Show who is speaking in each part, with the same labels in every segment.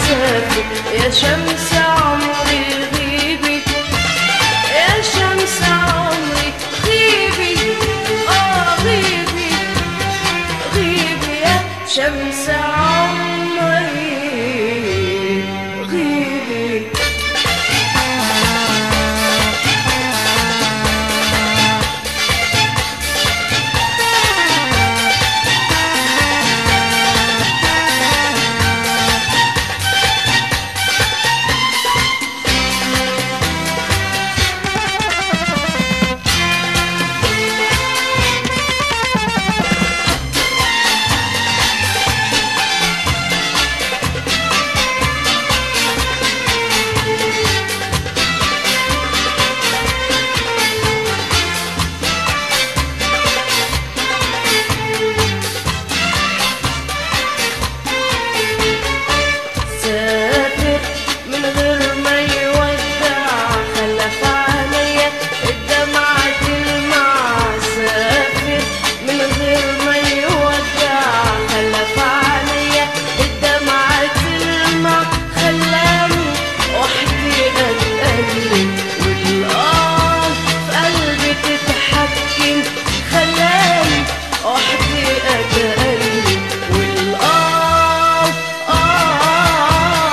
Speaker 1: سافر يا شمس عمري غيبي يا شمس عمري غيبي اه غيبي غيبي يا شمس عمري غيبي سافر من غير ما يودع خلف عليا الدمعة تلمع سافر من غير ما يودع خلف عليا الدمعة تلمع خلاني وحدي أتألم والآه في قلبي تتحكم خلاني وحدي أتألم والآه آه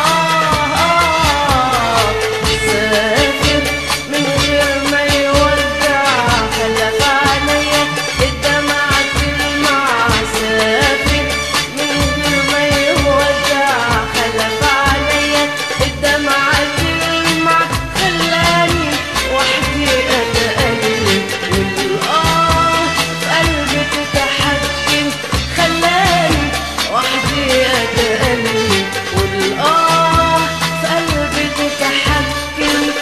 Speaker 1: آه سافر من غير ما يودع خلف عليا الدمعة تلمع سافر من غير ما يودع خلف عليا الدمعة تلمع خلاني وحدي أتألم والآه في قلبي تتحكم خلاني وحدي أتألم والآه في قلبي تتحكم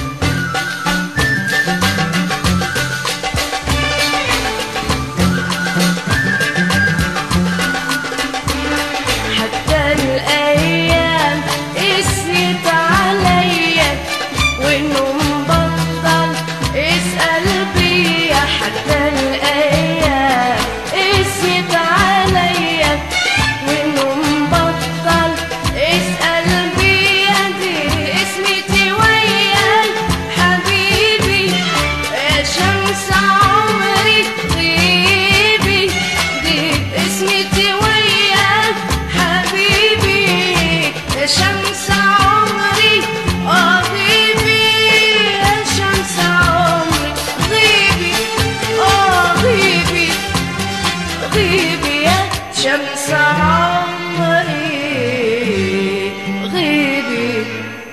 Speaker 1: حتى الأيام قست عليا وإنه مبطل اسأل بيا حتى الأيام قست عليا وإنه مبطل اسأل بيا دي اسمتي وياي حبيبي يا شمس عمري غيبي دي اسمتي وياك حبيبي يا شمس عمري اه غيبي يا شمس عمري غيبي اه غيبي غيبي يا شمس عمري غيبي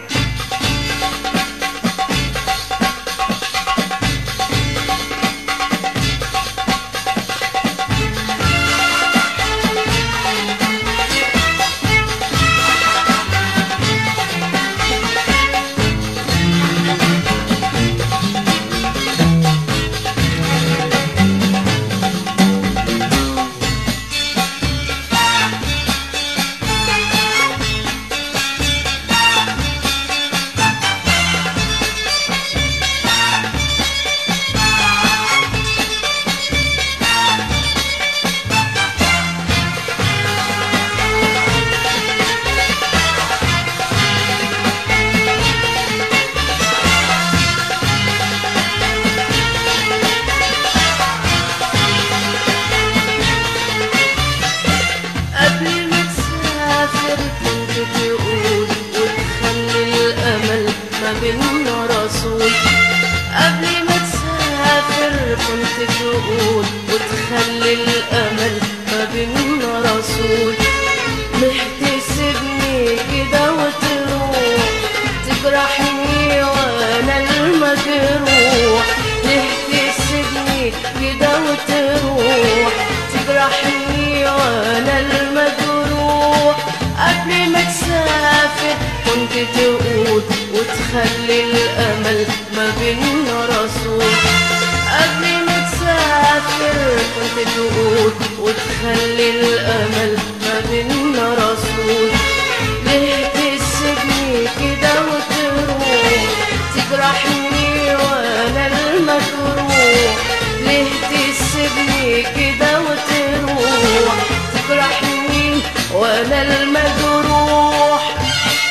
Speaker 1: قبل ما تسافر كنت تقول وتخلي الأمل ما بيننا رسول قبل ما تسافر كنت تقول وتخلي الأمل ما بيننا رسول محتسبني كده وتروح تجرحني وانا المجروح ليه تسيبني كده وتروح تجرحني وانا المجروح قبل ما تسافر كنت تقول وتخلي الامل ما بيننا رسول قبل ما تسافر كنت تقول وتخلي الامل ما بيننا رسول ليه تسيبني كده وتروح تجرحني وانا المجروح ليه تسيبني كده وتروح تجرحني وانا المجروح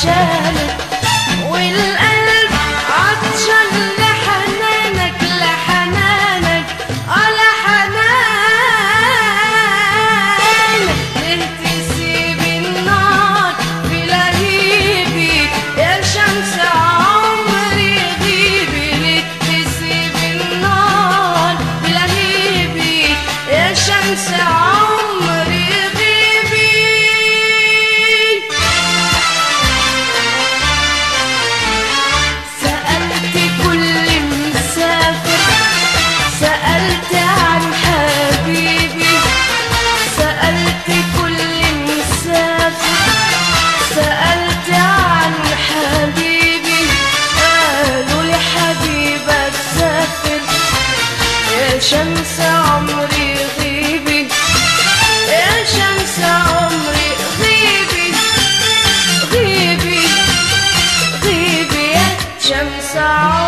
Speaker 1: عشانك والقلب عطشان لحنانك لحنانك على حنانك ليه تسيب النار في لهيبي يا شمس عمري غيبي ليه تسيب النار في لهيبي يا شمس عمري غيبي سألت كل مسافر سألت عن حبيبي سألت كل مسافر سألت عن حبيبي قالوا لي حبيبك سافر يا شمس عمري غيبي يا شمس عمري غيبي غيبي غيبي يا شمس عمري